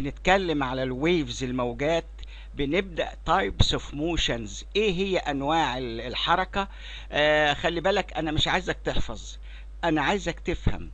بنتكلم على الويفز الموجات بنبدا تايبس اوف موشنز ايه هي انواع ال- الحركه آه خلي بالك انا مش عايزك تحفظ انا عايزك تفهم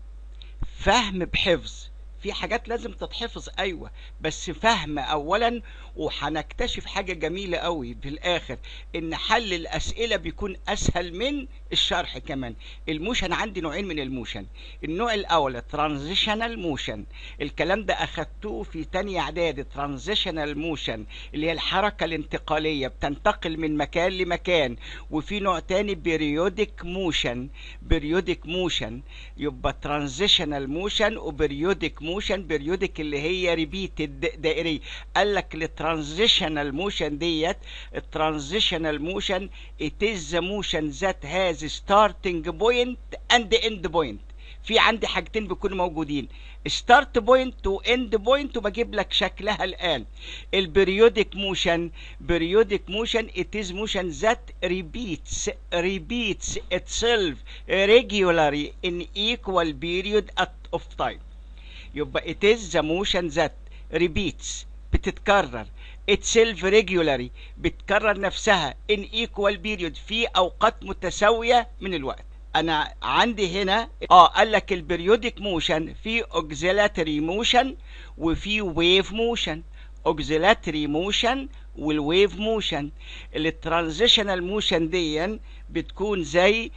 فهم بحفظ في حاجات لازم تتحفظ ايوه بس فهم اولا وهنكتشف حاجه جميله قوي في الاخر ان حل الاسئله بيكون اسهل من الشرح كمان الموشن عندي نوعين من الموشن النوع الاول ترانزيشنال موشن الكلام ده اخدتوه في تانية اعدادي ترانزيشنال موشن اللي هي الحركه الانتقاليه بتنتقل من مكان لمكان وفي نوع تاني بيريودك موشن بيريودك موشن يبقى ترانزيشنال موشن وبريودك موشن بيريودك اللي هي ريبيتد دائري قال لك الترانزيشنال موشن ديت الترانزيشنال موشن it is the motion that has starting point and end point في عندي حاجتين بيكونوا موجودين ستارت بوينت واند بوينت وبجيب لك شكلها الان البريودك موشن بريودك موشن it is motion that repeats repeats itself regularly in equal period at- of time يبقى it is the motion that repeats بتتكرر itself regularly بتكرر نفسها in equal period في اوقات متساويه من الوقت انا عندي هنا اه قال لك البريودك موشن في auxiliary موشن وفي ويف موشن auxiliary موشن والويف موشن الترانزيشنال موشن دي بتكون زي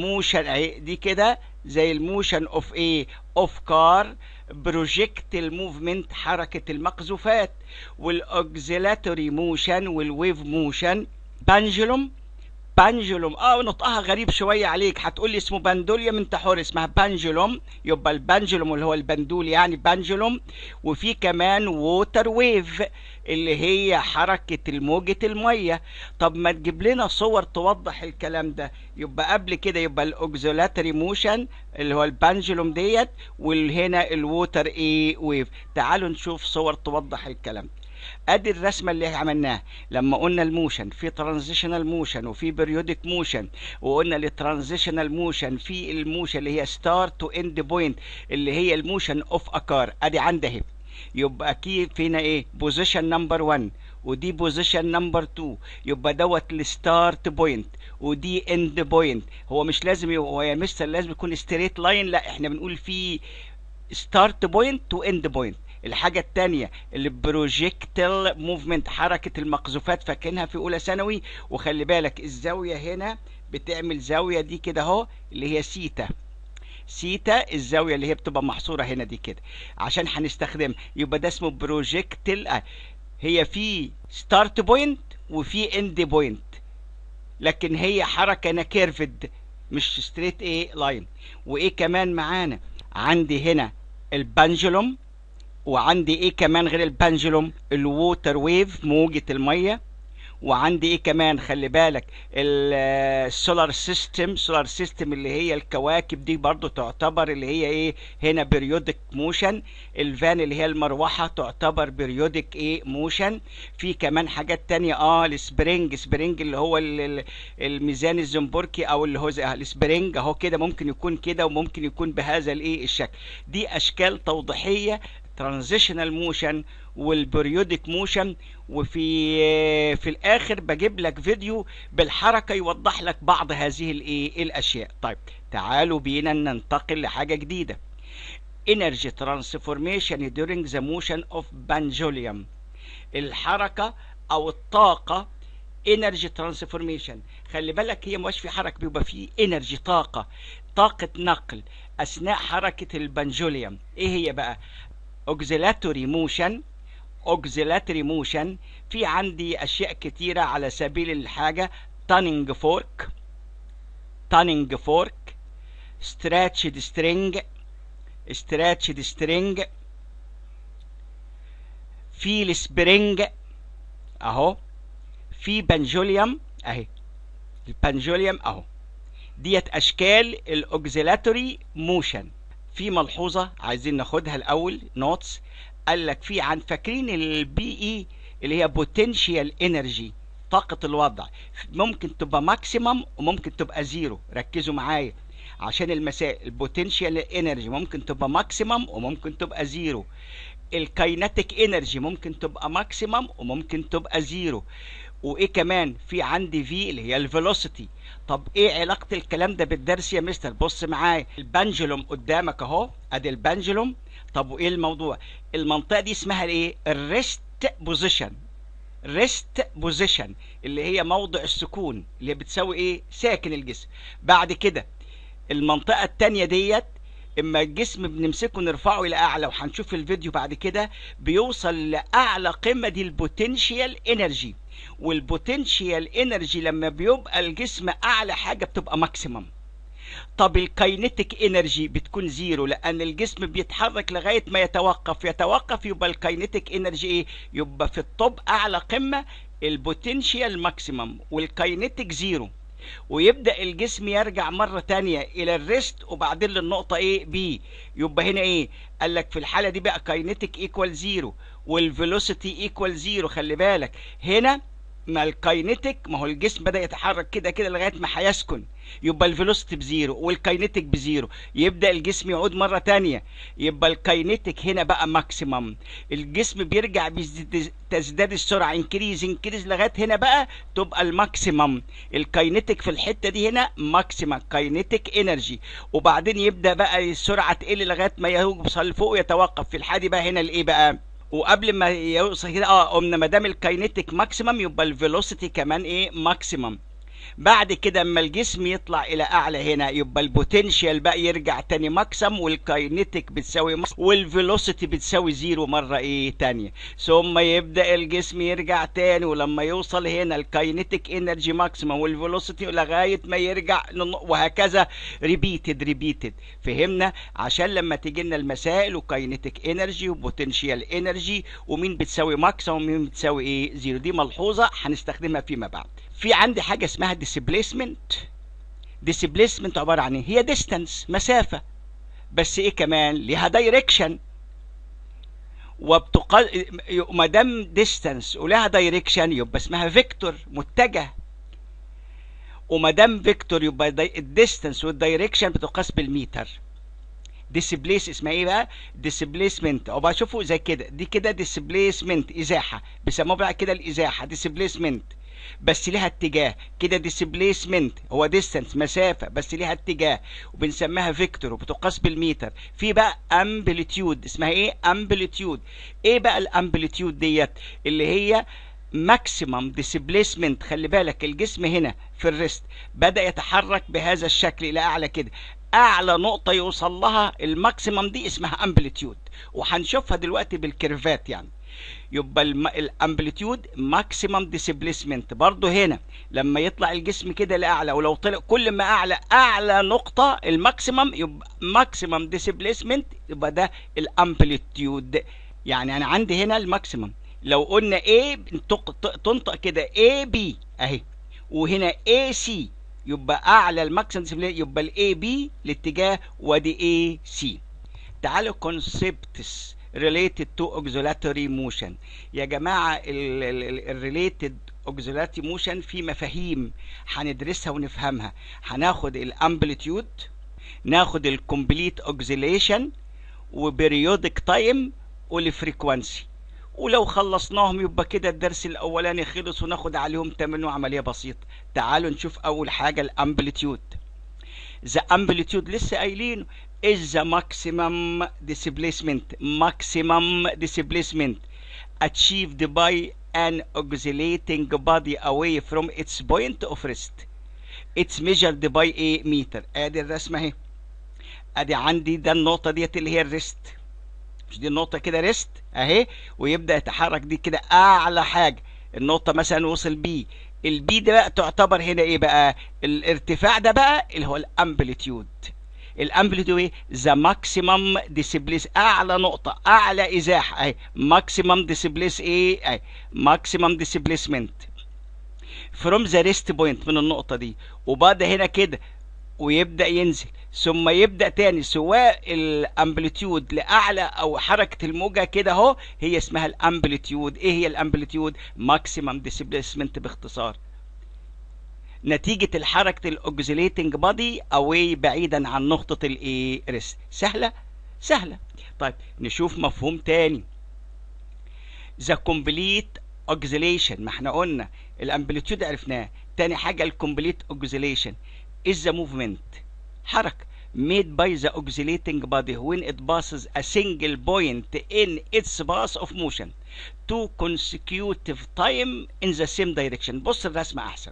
موشن دي كده زي الموشن اوف ايه اوف كار بروجيكتيل موفمنت حركه المقذوفات والاوكسيلاتوري موشن والويف موشن بانجلوم بانجلوم اه نطقها غريب شويه عليك هتقول لي اسمه باندوليوم انت حر اسمها بانجلوم يبقى البانجلوم اللي هو البندول يعني بانجلوم وفي كمان ووتر ويف اللي هي حركه الموجه الميه طب ما تجيب لنا صور توضح الكلام ده يبقى قبل كده يبقى الاوكسولاتري موشن اللي هو البانجلوم ديت والهنا الووتر ايه ويف تعالوا نشوف صور توضح الكلام ده ادي الرسمه اللي عملناها لما قلنا الموشن في ترانزيشنال موشن وفي بريودك موشن وقلنا الترانزيشنال موشن في الموشن اللي هي ستارت تو اند بوينت اللي هي الموشن اوف اكار ادي عندها اهي يبقى اكيد فينا ايه بوزيشن نمبر 1 ودي بوزيشن نمبر 2 يبقى دوت الستارت بوينت ودي اند بوينت هو مش لازم يبقى هو يا مستر لازم يكون ستريت لاين لا احنا بنقول في ستارت بوينت واند بوينت الحاجة التانية البروجيكتال موفمنت حركة المقذوفات فاكرينها في أولى ثانوي وخلي بالك الزاوية هنا بتعمل زاوية دي كده أهو اللي هي سيتا سيتا الزاوية اللي هي بتبقى محصورة هنا دي كده عشان هنستخدمها يبقى ده اسمه بروجيكتال آه. هي في ستارت بوينت وفي اند بوينت لكن هي حركة هنا كيرفد مش ستريت ايه لاين وايه كمان معانا عندي هنا البنجلوم وعندي ايه كمان غير البنجلوم الووتر ويف موجة المية وعندي ايه كمان خلي بالك السولار سيستم سولار سيستم اللي هي الكواكب دي برضو تعتبر اللي هي ايه هنا بريودك موشن الفان اللي هي المروحة تعتبر بريودك ايه موشن في كمان حاجات تانية اه السبرينج سبرينج اللي هو ال- ال- الميزان الزنبركي او اللي هو زي آه، السبرينج اهو كده ممكن يكون كده وممكن يكون بهذا الايه الشكل دي اشكال توضيحية ترانزيشنال موشن والبريودك موشن وفي في الاخر بجيب لك فيديو بالحركه يوضح لك بعض هذه الايه الاشياء طيب تعالوا بينا ننتقل لحاجه جديده energy transformation during the motion of pendulum الحركه او الطاقه energy transformation خلي بالك هي مش في حركه بيبقى في energy طاقه طاقه نقل اثناء حركه البنجوليوم ايه هي بقى auxiliary motion auxiliary motion في عندي اشياء كتيرة على سبيل الحاجة تانينج فورك تانينج فورك stretched string stretched string في السبرينج اهو في بنجوليوم اهي البنجوليوم اهو ديت اشكال الاوكسيلاتوري موشن في ملحوظه عايزين ناخدها الاول نوتس قال لك في عن فاكرين البي اي اللي هي بوتنشال انرجي طاقه الوضع ممكن تبقى ماكسيمم وممكن تبقى زيرو ركزوا معايا عشان المسائل البوتنشال انرجي ممكن تبقى ماكسيمم وممكن تبقى زيرو الكايناتيك انرجي ممكن تبقى ماكسيمم وممكن تبقى زيرو وايه كمان في عندي في اللي هي الفيلوسيتي طب ايه علاقه الكلام ده بالدرس يا مستر بص معايا البنجلوم قدامك اهو ادي البنجلوم طب وايه الموضوع المنطقه دي اسمها الايه الريست بوزيشن ريست بوزيشن اللي هي موضع السكون اللي بتساوي ايه ساكن الجسم بعد كده المنطقه التانية ديت اما الجسم بنمسكه نرفعه الى اعلى وهنشوف في الفيديو بعد كده بيوصل لاعلى قمه دي البوتنشال انرجي والبوتنشال انرجي لما بيبقى الجسم اعلى حاجه بتبقى ماكسيمم طب الكاينتيك انرجي بتكون زيرو لان الجسم بيتحرك لغايه ما يتوقف يتوقف يبقى الكاينتيك انرجي ايه يبقى في الطب اعلى قمه البوتنشال ماكسيمم والكاينتيك زيرو ويبدا الجسم يرجع مره تانية الى الريست وبعدين للنقطه ايه بي يبقى هنا ايه قال لك في الحاله دي بقى كاينتيك ايكوال زيرو والفيلوسيتي ايكوال زيرو خلي بالك هنا ما الكاينتيك ما هو الجسم بدا يتحرك كده كده لغايه ما هيسكن يبقى الفيلوسيتي بزيرو والكاينتيك بزيرو يبدا الجسم يعود مره تانية يبقى الكاينتيك هنا بقى ماكسيمم الجسم بيرجع تزداد السرعه انكريز انكريز لغايه هنا بقى تبقى الماكسيمم الكاينتيك في الحته دي هنا ماكسيمم كاينتيك انرجي وبعدين يبدا بقى السرعه تقل لغايه ما يوصل لفوق يتوقف في الحاله بقى هنا الايه بقى وقبل ما يوصل كده اه قمنا ما دام الكاينتيك ماكسيمم يبقى الفيلوسيتي كمان ايه ماكسيمم بعد كده اما الجسم يطلع الى اعلى هنا يبقى البوتنشال بقى يرجع تاني ماكسيم والكاينتيك بتساوي ماكسيم والفيلوسيتي بتساوي زيرو مره ايه تانية ثم يبدا الجسم يرجع تاني ولما يوصل هنا الكاينتيك انرجي ماكسيمم والفيلوسيتي لغايه ما يرجع وهكذا ريبيتد ريبيتد فهمنا عشان لما تيجي لنا المسائل وكاينتيك انرجي وبوتنشال انرجي ومين بتساوي ماكسيمم ومين بتساوي ايه زيرو دي ملحوظه هنستخدمها فيما بعد في عندي حاجه اسمها displacement displacement عباره عن ايه هي distance مسافه بس ايه كمان ليها direction وبتقل ما دام distance ولها direction يبقى اسمها فيكتور متجه وما دام فيكتور يبقى الديستانس والدايركشن بتقاس بالمتر ديسبليس اسمها ايه بقى ديسبليسمنت او بقى شوفوا زي كده دي كده ديسبليسمنت ازاحه بيسموها بقى كده الازاحه ديسبليسمنت بس ليها اتجاه كده ديسبليسمنت هو ديستانس مسافه بس ليها اتجاه وبنسميها فيكتور وبتقاس بالمتر في بقى امبليتيود اسمها ايه امبليتيود ايه بقى الامبليتيود ديت اللي هي ماكسيمم ديسبليسمنت خلي بالك الجسم هنا في الريست بدا يتحرك بهذا الشكل الى اعلى كده اعلى نقطه يوصل لها الماكسيمم دي اسمها امبليتيود وهنشوفها دلوقتي بالكيرفات يعني يبقى الامبليتيود ماكسيمم ديسبليسمنت برضه هنا لما يطلع الجسم كده لاعلى ولو طلع كل ما اعلى اعلى نقطه الماكسيمم يبقى ماكسيمم ديسبليسمنت يبقى ده الامبليتيود يعني انا عندي هنا الماكسيمم لو قلنا A تنطق كده A B اهي وهنا A C يبقى اعلى الماكسيمم يبقى الاي بي الاتجاه وادي اي سي تعالوا كونسبتس related to auxiliary motion يا جماعه الريليتد auxiliary motion في مفاهيم هندرسها ونفهمها هناخد الامبليتيود ناخد الكومبليت اوكسيليشن وبريودك تايم والفريكوانسي ولو خلصناهم يبقى كده الدرس الاولاني خلص وناخد عليهم تمرين وعمليه بسيطه تعالوا نشوف اول حاجه الامبليتيود ذا امبليتيود لسه قايلينه is the maximum displacement maximum displacement achieved by an oscillating body away from its point of rest it's measured by a meter ادي الرسمه اهي ادي عندي ده النقطه ديت اللي هي الريست مش دي النقطه كده ريست اهي ويبدا يتحرك دي كده اعلى حاجه النقطه مثلا وصل بي البي ده بقى تعتبر هنا ايه بقى الارتفاع ده بقى اللي هو الامبليتيود الامبليتيود ايه ذا ماكسيمم ديسبليس اعلى نقطه اعلى ازاحه اهي ماكسيمم ديسبليس ايه اهي ماكسيمم ديسبليسمنت فروم ذا ريست بوينت من النقطه دي وبعد هنا كده ويبدا ينزل ثم يبدا تاني سواء الامبليتيود لاعلى او حركه الموجه كده اهو هي اسمها الامبليتيود ايه هي الامبليتيود ماكسيمم ديسبيسمنت باختصار نتيجة الحركة الاوكسيليتنج بادي اواي بعيدا عن نقطة الايه ريست سهلة سهلة طيب نشوف مفهوم تاني ذا كومبليت اوكسيليشن ما احنا قلنا الامبليتيود عرفناه تاني حاجه الكومبليت اوكسيليشن از ذا موفمنت حركه made by the oscillating body when it passes a single point in its path of motion to consecutive time in the same direction بص الرسمة أحسن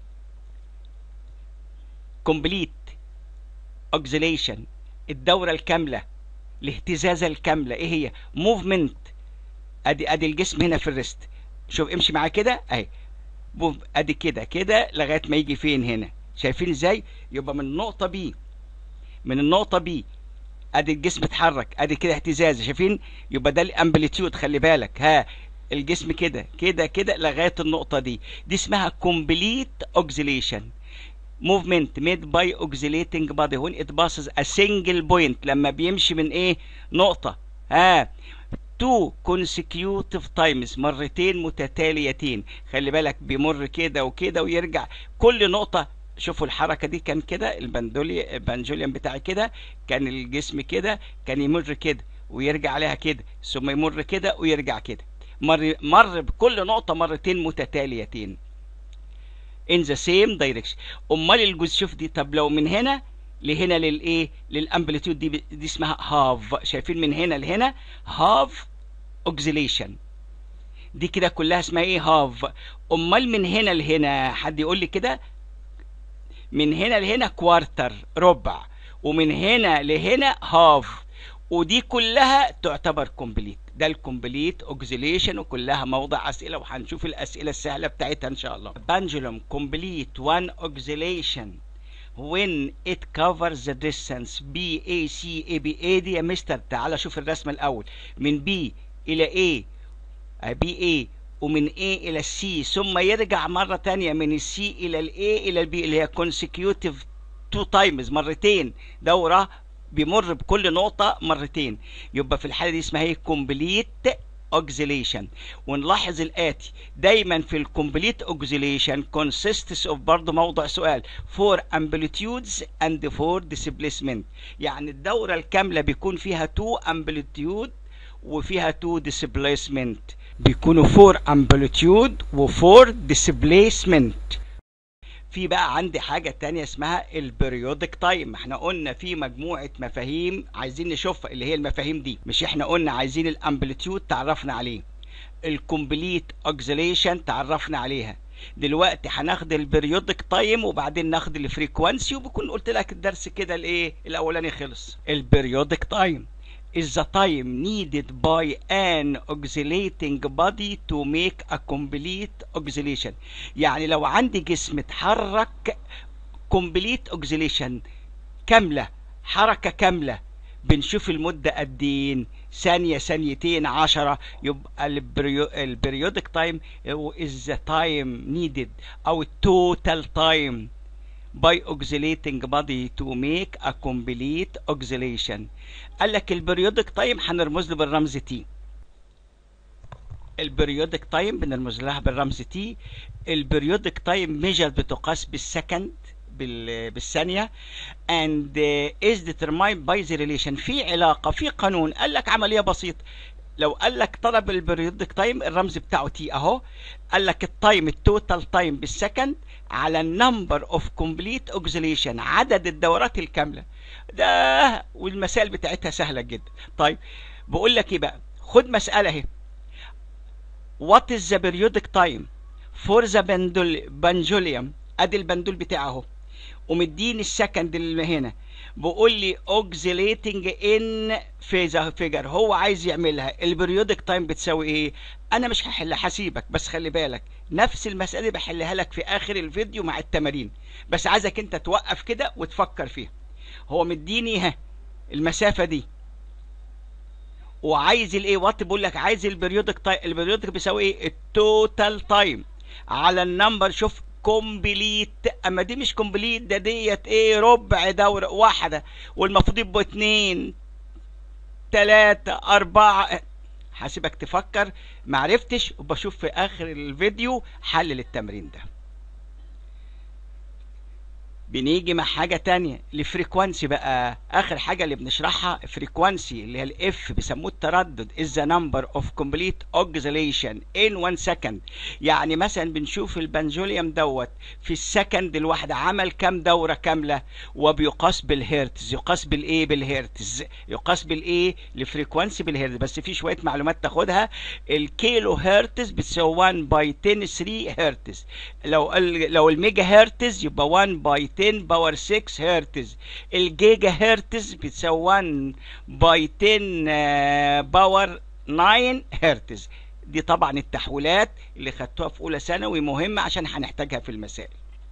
complete oscillation الدورة الكاملة الاهتزازة الكاملة ايه هي movement ادي ادي الجسم هنا في الريست شوف امشي معاه كده اهي ادي كده كده لغايه ما يجي فين هنا شايفين ازاي يبقى من النقطه بي من النقطه بي ادي الجسم اتحرك ادي كده اهتزاز شايفين يبقى ده الامبليتيود خلي بالك ها الجسم كده كده كده لغايه النقطه دي دي اسمها كومبليت اوكسيليشن movement made by oscillating body when it passes a single point لما بيمشي من ايه نقطه ها two consecutive times مرتين متتاليتين خلي بالك بيمر كده وكده ويرجع كل نقطة شوفوا الحركة دي كان كده البندولي البنجوليان بتاعي كده كان الجسم كده كان يمر كده ويرجع عليها كده ثم يمر كده ويرجع كده مر مر بكل نقطة مرتين متتاليتين in the same direction امال الجزء شوف دي طب لو من هنا لهنا للايه للامبليتيود دي دي اسمها هاف شايفين من هنا لهنا هاف اوكسيليشن دي كده كلها اسمها ايه هاف امال من هنا لهنا حد يقول لي كده من هنا لهنا كوارتر ربع ومن هنا لهنا هاف ودي كلها تعتبر كومبليت ده الكومبليت اوكسيليشن وكلها موضع اسئله وهنشوف الاسئله السهله بتاعتها ان شاء الله بانجولوم كومبليت وان اوكسيليشن when it covers the distance B A C A B A دي يا مستر تعالى شوف الرسمة الأول من B إلى A B A ومن A إلى C ثم يرجع مرة تانية من ال C إلى ال A إلى ال B اللي هي consecutive two times مرتين دورة بيمر بكل نقطة مرتين يبقى في الحالة دي اسمها هي complete اوكسيليشن ونلاحظ الاتي دايما في الكومبليت اوكسيليشن consists of برضه موضع سؤال for amplitudes and for displacement يعني الدورة الكاملة بيكون فيها two amplitude وفيها two displacement بيكونوا for amplitude و for displacement في بقى عندي حاجة تانية اسمها البريودك تايم احنا قلنا في مجموعة مفاهيم عايزين نشوفها اللي هي المفاهيم دي مش احنا قلنا عايزين الامبليتيود تعرفنا عليه الكومبليت اوكسيليشن تعرفنا عليها دلوقتي هناخد البريودك تايم وبعدين ناخد الفريكوانسي وبكون قلت لك الدرس كده الايه الاولاني خلص البريودك تايم is the time needed by an oscillating body to make a complete oscillation يعني لو عندي جسم اتحرك complete oscillation كاملة حركة كاملة بنشوف المدة قد ايه ثانية ثانيتين عشرة يبقى البريودك تايم is the time needed أو total time by oscillating body to make a complete oscillation قال لك البريودك تايم هنرمز له بالرمز تي البريودك تايم بنرمز لها بالرمز تي البريودك تايم ميجر بتقاس بالسكند بالثانية and is determined by the relation في علاقة في قانون قال لك عملية بسيطة لو قال لك طلب البريودك تايم الرمز بتاعه تي اهو قال لك التايم التوتال تايم بالسكند على النمبر اوف كومبليت اوكسيليشن عدد الدورات الكامله ده والمسائل بتاعتها سهله جدا طيب بقول لك ايه بقى خد مساله اهي وات از ذا بيريودك تايم فور ذا بنجوليوم ادي البندول بتاعه اهو ومديني السكند اللي هنا بقول لي اوكسيليتنج ان فيزا فيجر هو عايز يعملها البريودك تايم بتساوي ايه انا مش هحل هسيبك بس خلي بالك نفس المساله دي بحلها لك في اخر الفيديو مع التمارين بس عايزك انت توقف كده وتفكر فيها هو مديني ها المسافه دي وعايز الايه وات بقول لك عايز البريودك تايم البريودك بيساوي ايه التوتال تايم على النمبر شوف كومبليت اما دي مش كومبليت ده ديت ايه ربع دورة واحدة والمفروض يبقوا اتنين تلاتة اربعة هسيبك تفكر معرفتش وبشوف في اخر الفيديو حل للتمرين ده بنيجي مع حاجة تانية الفريكوانسي بقى آخر حاجة اللي بنشرحها فريكوانسي اللي هي الاف بيسموه التردد is the number of complete oscillation in one second يعني مثلا بنشوف البنجوليوم دوت في السكند الواحدة عمل كام دورة كاملة وبيقاس بالهرتز يقاس بالايه بالهرتز يقاس بالايه الفريكوانسي بالهرتز بس في شوية معلومات تاخدها الكيلو هرتز بتساوي 1 باي 10 3 هرتز لو ال- لو الميجا هرتز يبقى 1 باي 10 باور 6 هرتز الجيجا هرتز بتساوي 1 باي 10 آه، باور 9 هرتز دي طبعا التحويلات اللي خدتوها في اولى ثانوي مهمه عشان هنحتاجها في المسائل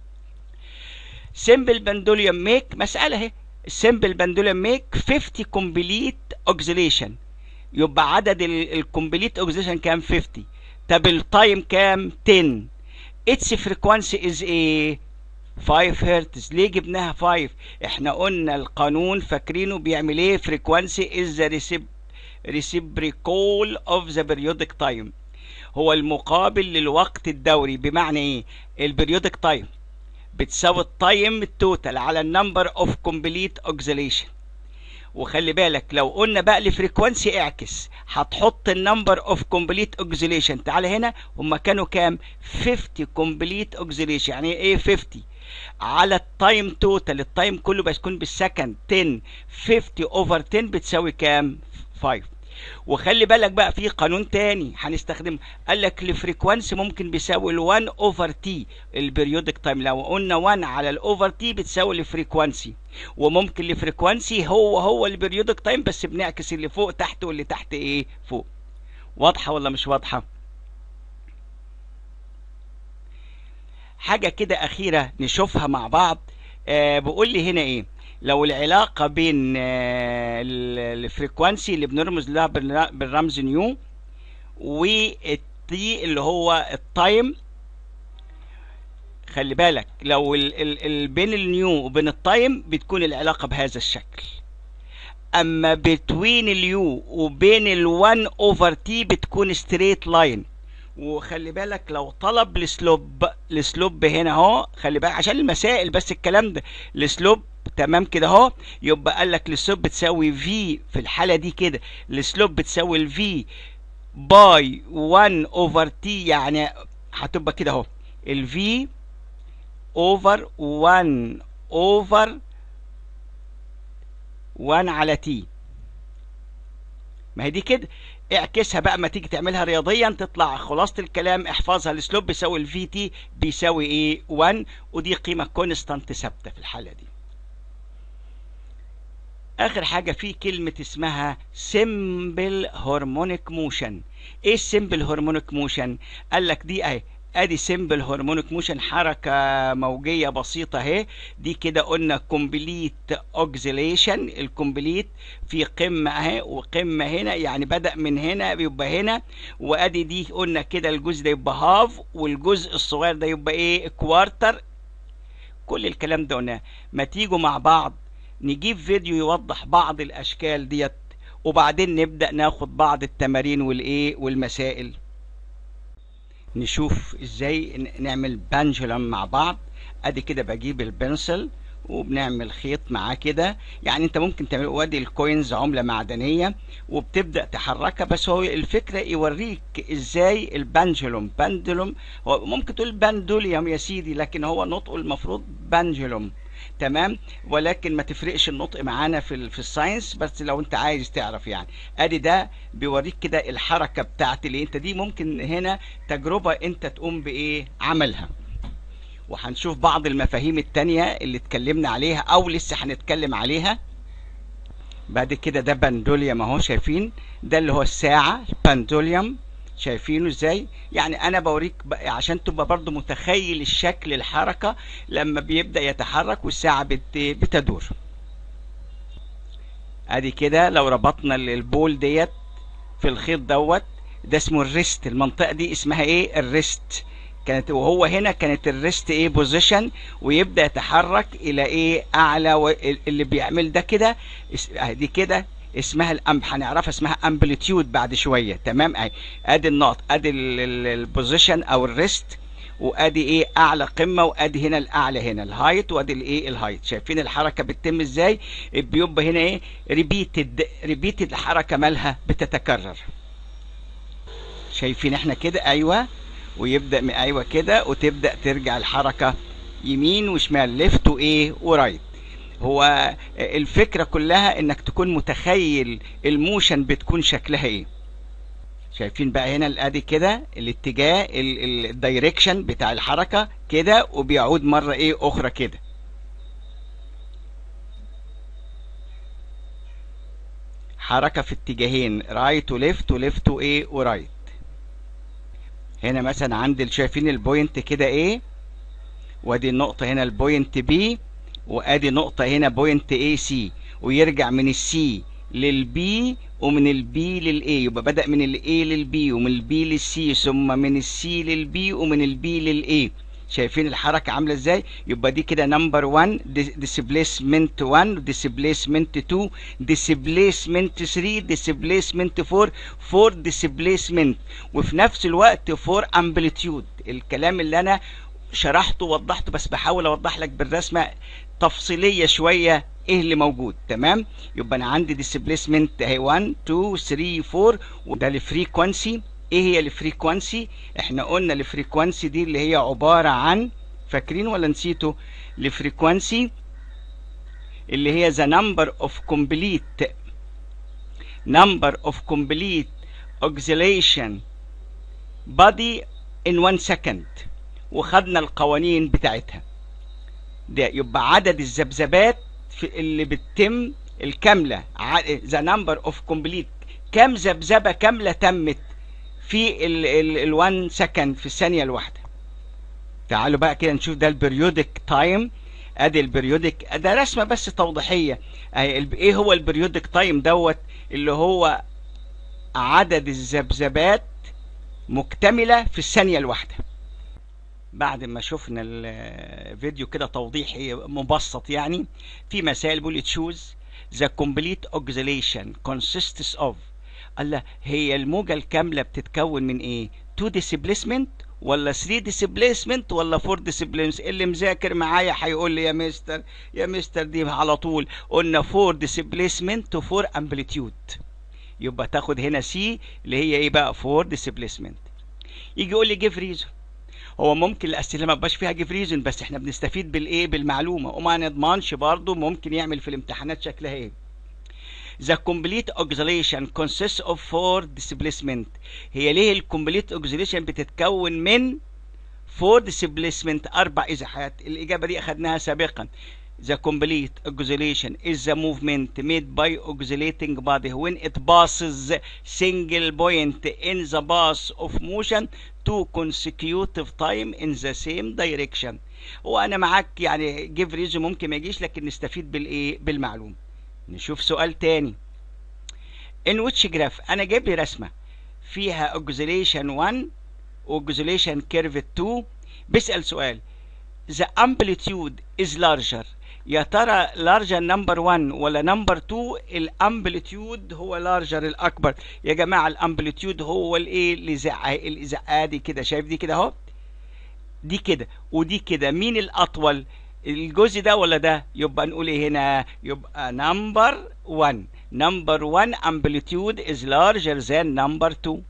سمبل بندوليوم ميك مساله اهي السمبل بندوليوم ميك 50 كومبليت اوكسيليشن يبقى عدد الكومبليت اوكسيليشن كام 50 طب التايم كام 10 اتس فريكوانسي از ايه 5 هرتز ليه جبناها 5 احنا قلنا القانون فاكرينه بيعمل ايه فريكوانسي از ذا reciprocal of the periodic time هو المقابل للوقت الدوري بمعنى ايه البريودك تايم بتساوي التايم التوتال على النمبر اوف كومبليت اوكسيليشن وخلي بالك لو قلنا بقى لفريكوانسي اعكس هتحط النمبر اوف كومبليت اوكسيليشن تعالى هنا هم كانوا كام 50 كومبليت اوكسيليشن يعني ايه 50 على التايم توتال التايم كله بيكون بالسكند 10 50 اوفر 10 بتساوي كام 5 وخلي بالك بقى في قانون تاني هنستخدمه قال لك الفريكوانسي ممكن بيساوي ال1 اوفر تي البريودك تايم لو قلنا 1 على الاوفر تي بتساوي الفريكوانسي وممكن الفريكوانسي هو هو البريودك تايم بس بنعكس اللي فوق تحت واللي تحت ايه فوق واضحه ولا مش واضحه حاجه كده اخيره نشوفها مع بعض آه بقول لي هنا ايه لو العلاقة بين آه، ال- الفريكوانسي اللي بنرمز لها بالر- بالرمز نيو والتي اللي هو التايم خلي بالك لو ال ال ال بين النيو وبين التايم بتكون العلاقة بهذا الشكل اما بتوين اليو وبين ال1 اوفر تي بتكون ستريت لاين وخلي بالك لو طلب السلوب السلوب هنا اهو خلي بالك عشان المسائل بس الكلام ده السلوب تمام كده اهو يبقى قال لك السلوب بتساوي في في الحاله دي كده السلوب بتساوي الفي باي 1 اوفر تي يعني هتبقى كده اهو الفي اوفر 1 اوفر 1 على تي ما هي دي كده اعكسها بقى ما تيجي تعملها رياضيا تطلع خلاصة الكلام احفظها السلوب بيساوي الفي تي بيساوي ايه 1 ودي قيمة كونستانت ثابتة في الحالة دي اخر حاجة في كلمة اسمها سيمبل هرمونيك موشن ايه السيمبل هرمونيك موشن قال لك دي اهي ادي سيمبل هرمونيك موشن حركة موجية بسيطة اهي دي كده قلنا كومبليت اوكسيليشن الكومبليت في قمة اهي وقمة هنا يعني بدأ من هنا بيبقى هنا وادي دي قلنا كده الجزء ده يبقى هاف والجزء الصغير ده يبقى ايه كوارتر كل الكلام ده قلناه ما تيجوا مع بعض نجيب فيديو يوضح بعض الاشكال ديت وبعدين نبدأ ناخد بعض التمارين والايه والمسائل نشوف ازاي ن- نعمل بانجولم مع بعض ادي كده بجيب البنسل وبنعمل خيط معاه كده يعني انت ممكن تعمل وادي الكوينز عملة معدنية وبتبدأ تحركها بس هو الفكرة يوريك ازاي البانجولوم باندولوم هو ممكن تقول باندوليوم يا سيدي لكن هو نطقه المفروض بانجولوم تمام ولكن ما تفرقش النطق معانا في ال- في الساينس بس لو انت عايز تعرف يعني ادي ده بيوريك كده الحركه بتاعت اللي انت دي ممكن هنا تجربه انت تقوم بايه عملها وهنشوف بعض المفاهيم التانية اللي اتكلمنا عليها او لسه هنتكلم عليها بعد كده ده باندوليوم اهو شايفين ده اللي هو الساعه باندوليوم شايفينه ازاي يعني انا بوريك ب- عشان تبقى برضو متخيل الشكل الحركة لما بيبدأ يتحرك والساعة بت... بتدور ادي كده لو ربطنا ال- البول ديت في الخيط دوت ده اسمه الريست المنطقة دي اسمها ايه الريست كانت وهو هنا كانت الريست ايه بوزيشن ويبدأ يتحرك الى ايه اعلى و... اللي بيعمل ده كده اس- آه دي كده اسمها الأم هنعرفها اسمها امبليتيود بعد شويه تمام اهي ادي النقط ادي البوزيشن او الريست وادي ايه اعلى قمه وادي هنا الاعلى هنا الهايت وادي الايه الهايت شايفين الحركه بتتم ازاي بيبقى هنا ايه ريبيتد ريبيتد الحركه مالها بتتكرر شايفين احنا كده ايوه ويبدا من ايوه كده وتبدا ترجع الحركه يمين وشمال ليفت وايه ورايت هو الفكره كلها انك تكون متخيل الموشن بتكون شكلها ايه شايفين بقى هنا الادي كده الاتجاه الدايركشن بتاع الحركه كده وبيعود مره ايه اخرى كده حركه في اتجاهين رايت وليفت وليفت وايه ورايت هنا مثلا عند شايفين البوينت كده ايه وادي النقطه هنا البوينت بي وادي نقطه هنا بوينت اي سي ويرجع من السي للبي ومن البي للاي يبقى بدأ من الاي للبي ومن البي للسي ثم من السي للبي ومن البي للاي شايفين الحركة عاملة ازاي يبقى دي كده نمبر 1 ديسبليسمنت 1 ديسبليسمنت 2 ديسبليسمنت 3 ديسبليسمنت 4 4 ديسبليسمنت وفي نفس الوقت 4 امبليتيود الكلام اللي انا شرحته ووضحته بس بحاول اوضح لك بالرسمه تفصيليه شويه ايه اللي موجود تمام يبقى انا عندي ديسبليسمنت اهي 1 2 3 4 وده الفريكوانسي ايه هي الفريكوانسي احنا قلنا الفريكوانسي دي اللي هي عباره عن فاكرين ولا نسيتوا الفريكوانسي اللي هي the number of complete number of complete oscillation body in one second وخدنا القوانين بتاعتها ده يبقى عدد الذبذبات اللي بتتم الكامله ذا نمبر اوف كومبليت كام ذبذبه كامله تمت في ال1 سكند في الثانيه الواحده تعالوا بقى كده نشوف ده البريودك تايم ادي البريودك ده رسمه بس توضيحيه ايه هو البريودك تايم دوت اللي هو عدد الذبذبات مكتمله في الثانيه الواحده بعد ما شفنا الفيديو كده توضيحي مبسط يعني في مسائل بيقول تشوز the complete oscillation consists of الله هي الموجة الكاملة بتتكون من ايه 2 displacement ولا 3 displacement ولا 4 displacement اللي مذاكر معايا هيقول لي يا مستر يا مستر دي على طول قلنا 4 displacement و 4 amplitude يبقى تاخد هنا سي اللي هي ايه بقى 4 displacement يجي يقول لي جيف ريزون هو ممكن الاسئله ما يبقاش فيها جيف ريزون بس احنا بنستفيد بالايه بالمعلومه وما نضمنش برضه ممكن يعمل في الامتحانات شكلها ايه The complete oscillation consists of four displacement هي ليه الكومبليت oscillation بتتكون من four displacement أربع إزاحات الإجابة دي أخدناها سابقا The complete oscillation is the movement made by oscillating body when it passes single point in the path of motion to consecutive time in the same direction وانا معاك يعني جيف ريزو ممكن ما يجيش لكن نستفيد بالايه بالمعلومه نشوف سؤال تاني in which graph انا جايب لي رسمه فيها oscillation 1 oscillation curve 2 بيسال سؤال the amplitude is larger يا ترى larger number 1 ولا number 2 الامبليتيود هو larger الاكبر يا جماعه الامبليتيود هو الايه اللي زع الازعاء دي كده شايف دي كده اهو دي كده ودي كده مين الاطول الجزء ده ولا ده يبقى نقول ايه هنا يبقى نمبر 1 نمبر 1 amplitude is larger than number 2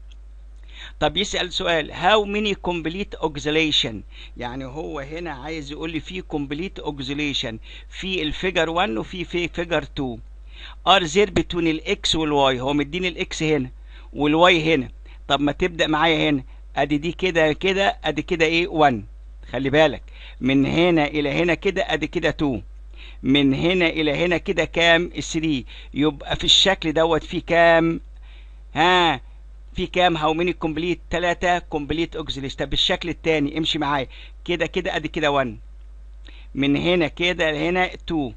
طب يسأل سؤال how many complete oscillation يعني هو هنا عايز يقول لي في complete oscillation في الفيجر 1 وفي في فيجر 2 are there between الاكس والواي هو مديني الاكس هنا والواي هنا طب ما تبدأ معايا هنا ادي دي كده كده ادي كده ايه 1 خلي بالك من هنا الى هنا كده ادي كده 2 من هنا الى هنا كده كام 3 يبقى في الشكل دوت في كام ها في كام هاو ميني كومبليت 3 كومبليت اوكسيليش طب بالشكل الثاني امشي معايا كده كده ادي كده 1 من هنا كده لهنا 2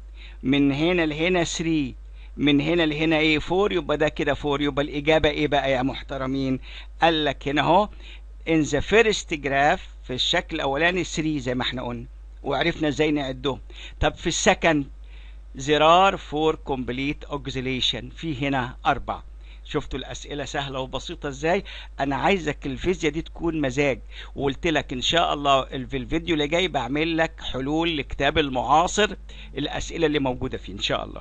من هنا لهنا 3 من هنا لهنا ايه 4 يبقى ده كده 4 يبقى الاجابه ايه بقى يا محترمين قال لك هنا اهو in the first graph في الشكل الاولاني 3 زي ما احنا قلنا وعرفنا ازاي نعدهم طب في السكند there are four complete oscillation في هنا اربع شفتوا الاسئله سهله وبسيطه ازاي انا عايزك الفيزياء دي تكون مزاج وقلت لك ان شاء الله في الفيديو اللي جاي بعمل لك حلول لكتاب المعاصر الاسئله اللي موجوده فيه ان شاء الله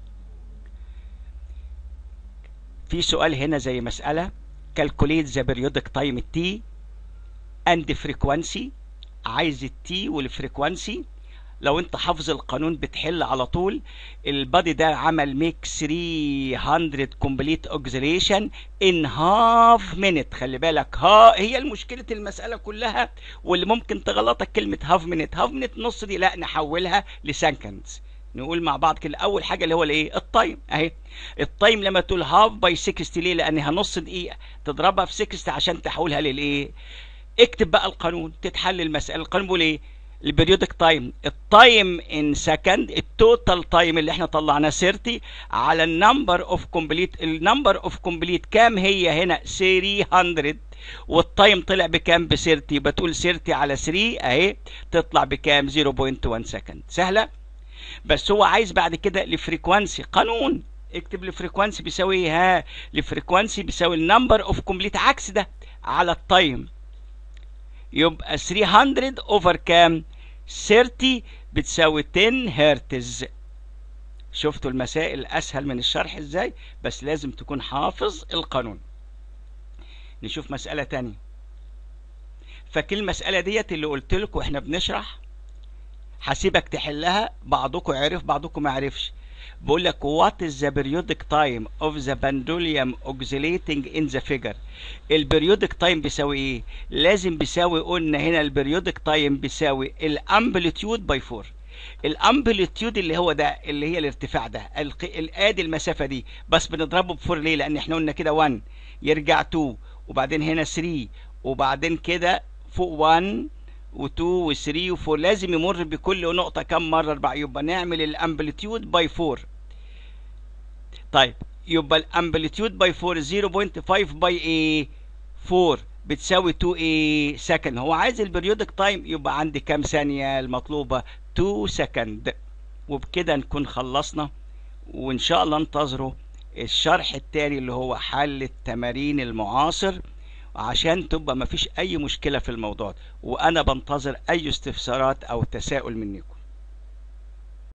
في سؤال هنا زي مساله calculate the periodic time t and frequency عايز التي والفريكوانسي لو انت حافظ القانون بتحل على طول البادي ده عمل ميك 300 كومبليت اوكسيليشن ان هاف مينيت خلي بالك ها هي المشكله المساله كلها واللي ممكن تغلطك كلمه هاف مينيت هاف مينيت نص دي لا نحولها لسكندز نقول مع بعض كده اول حاجه اللي هو الايه التايم اهي التايم لما تقول هاف باي 60 ليه لانها نص دقيقه تضربها في 60 عشان تحولها للايه اكتب بقى القانون تتحل المساله القانون بيقول ايه البريودك تايم التايم ان سكند التوتال تايم اللي احنا طلعناه 30 على النمبر اوف كومبليت النمبر اوف كومبليت كام هي هنا 300 والتايم طلع بكام ب 30 يبقى تقول 30 على 3 اهي تطلع بكام 0.1 سكند سهله بس هو عايز بعد كده الفريكوانسي قانون اكتب الفريكوانسي بيساوي ايه ها الفريكوانسي بيساوي النمبر اوف كومبليت عكس ده على التايم يبقى 300 اوفر كام 30 بتساوي 10 هرتز شفتوا المسائل اسهل من الشرح ازاي بس لازم تكون حافظ القانون نشوف مسألة تانية فاكر المسألة ديت اللي قلت لكم واحنا بنشرح هسيبك تحلها بعضكم عرف بعضكم ما عرفش بقول لك what is the periodic time of the pendulum oscillating in the figure البريودك تايم بيساوي ايه لازم بيساوي قلنا هنا البريودك تايم بيساوي الامبليتيود باي 4 الامبليتيود اللي هو ده اللي هي الارتفاع ده ادي المسافه دي بس بنضربه ب 4 ليه لان احنا قلنا كده 1 يرجع 2 وبعدين هنا 3 وبعدين كده فوق 1 و2 و3 و4 لازم يمر بكل نقطة كم مرة أربعة يبقى نعمل الأمبليتيود باي 4 طيب يبقى الأمبليتيود باي 4 0.5 باي ايه 4 بتساوي 2 ايه سكند هو عايز البريودك تايم يبقى عندي كام ثانية المطلوبة 2 سكند وبكده نكون خلصنا وإن شاء الله انتظروا الشرح التاني اللي هو حل التمارين المعاصر عشان تبقى مفيش اي مشكلة في الموضوع وانا بنتظر اي استفسارات او تساؤل منكم